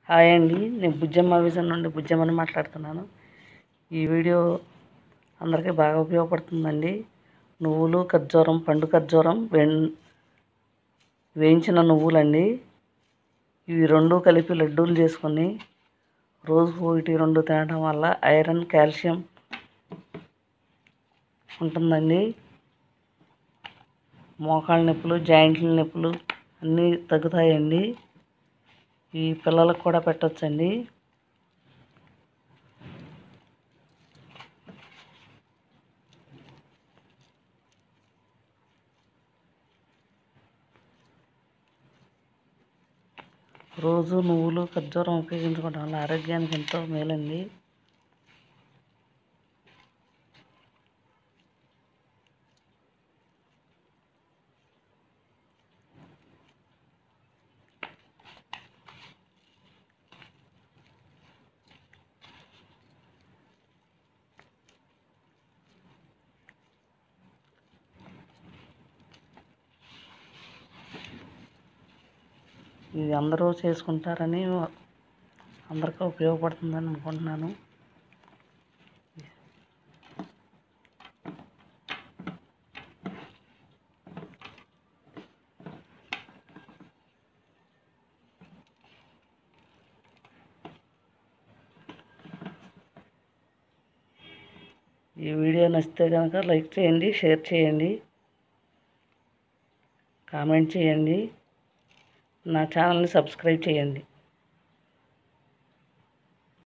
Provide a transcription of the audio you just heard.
hi అండి నేను Bujjamma vision నుండి బుజ్జమ్మని మాట్లాడుతున్నాను ఈ వీడియో అందరికీ బాగా ఉపయోగపడుతుందండి నువ్వులు ఖర్జూరం పండు ఖర్జూరం వెన్ వేయించిన నువ్వులండి ఇవి రెండు కలిపి లడ్డూలు చేసుకొని రోజుకు ఒకటి రెండు తినడం వల్ల ఐరన్ కాల్షియం ఉంటుందండి మోకాళ్ళ నొప్పులు జాయింట్ల నొప్పులు అన్నీ తగ్గుతాయండి ఈ పిల్లలకు కూడా పెట్టొచ్చండి రోజు నువ్వులు ఖర్జూరం ఉపయోగించుకోవడం వల్ల ఆరోగ్యానికి ఎంతో మేలండి ఇది అందరూ చేసుకుంటారని అందరికీ ఉపయోగపడుతుందని అనుకుంటున్నాను ఈ వీడియో నచ్చితే కనుక లైక్ చేయండి షేర్ చేయండి కామెంట్ చేయండి నా ఛానల్ని సబ్స్క్రైబ్ చేయండి